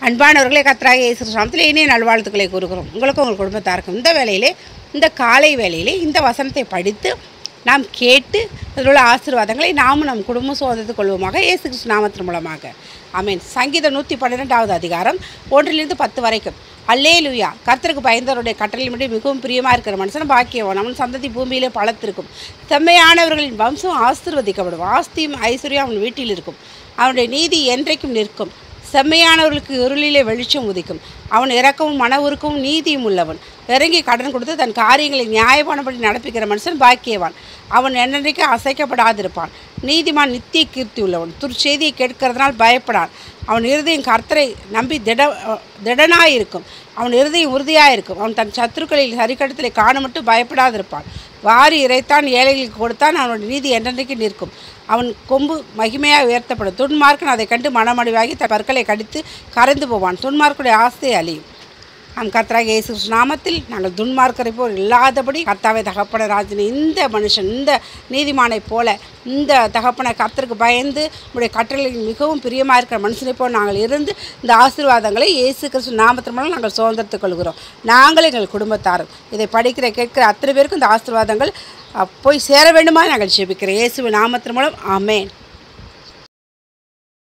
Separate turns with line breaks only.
அன்பானவர்களே கத்தராக இயேசு நாமத்தில் இனிய நல்வாழ்த்துக்களை கூறுகிறோம் உங்களுக்கும் உங்கள் குடும்பத்தாருக்கும் இந்த வேளையிலே இந்த காலை வேளையிலே இந்த வசனத்தை படித்து நாம் கேட்டு அதில் உள்ள ஆசீர்வாதங்களை நாமும் நம் குடும்பம் சோதித்துக் கொள்வோமாக இயேசு கிறிஸ்து நாமத்தின் மூலமாக ஆமென் சங்கீதம் நூற்றி பன்னிரெண்டாவது அதிகாரம் ஒன்றிலிருந்து பத்து வரைக்கும் அல்லே லுயா கர்த்தருக்கு பயந்தவருடைய கட்டளை மட்டும் மிகவும் பிரியமாக இருக்கிற மனுஷன் பாக்கியவன் அவன் சந்ததி பூமியிலே பழத்திருக்கும் செம்மையானவர்களின் வம்சம் ஆசீர்வதிக்கப்படும் ஆஸ்தியும் ஐஸ்வர்யம் அவன் வீட்டில் இருக்கும் அவனுடைய நீதி என்றைக்கும் நிற்கும் செம்மையானவர்களுக்கு இருளிலே வெளிச்சம் உதிக்கும் அவன் இறக்கவும் மன உருக்கவும் நீதியும் உள்ளவன் இறங்கி கடன் கொடுத்து தன் காரியங்களை நியாயமானபடி நடப்பிக்கிற மனுஷன் பாக்கியவான் அவன் என்னென்றைக்கு அசைக்கப்படாதிருப்பான் நீதிமான் நித்திய கீர்த்தி உள்ளவன் துர்ச்செய்தியை கேட்கிறதுனால் பயப்படான் அவன் இருதயம் கர்த்தரை நம்பி திட திடனாயிருக்கும் அவன் இருதயம் உறுதியாயிருக்கும் அவன் தன் சத்துருக்களில் சரிக்கட்டத்திலே காண மட்டும் பயப்படாதிருப்பான் வாரி இறைத்தான் ஏழைகளுக்கு கொடுத்தான் அவனுடைய நீதி என்றென்றைக்கு நிற்கும் அவன் கொம்பு மகிமையாக உயர்த்தப்படும் துன்மார்க்கன் அதை கண்டு மனமடிவாகி தன் பற்களை கடித்து கரைந்து போவான் துன்மார்க்குடைய ஆசை அழியும் நம் கர்த்தராக இயேசு கிறிஸ்து நாமத்தில் நாங்கள் துன்மார்க்கரை போல் இல்லாதபடி கர்த்தாவை தகப்பன ராஜன் இந்த மனுஷன் இந்த நீதிமானைப் போல இந்த தகப்பனை கர்த்தருக்கு பயந்து உடைய கட்டளையில் மிகவும் பிரியமாக இருக்கிற மனுஷனைப் போல் நாங்கள் இருந்து இந்த ஆசீர்வாதங்களை இயேசு கிறிஸ்து நாமத்தின் மூலம் நாங்கள் சுதந்திரத்துக் கொள்கிறோம் நாங்கள் எங்கள் குடும்பத்தாரும் இதை படிக்கிற கேட்கிற அத்தனை பேருக்கும் இந்த ஆசீர்வாதங்கள் அஹ், போய் சேர வேண்டுமா நாங்கள் ஜெபிக்கிறோம் இயேசுவின் நாமத்தின் மூலம் ஆமென்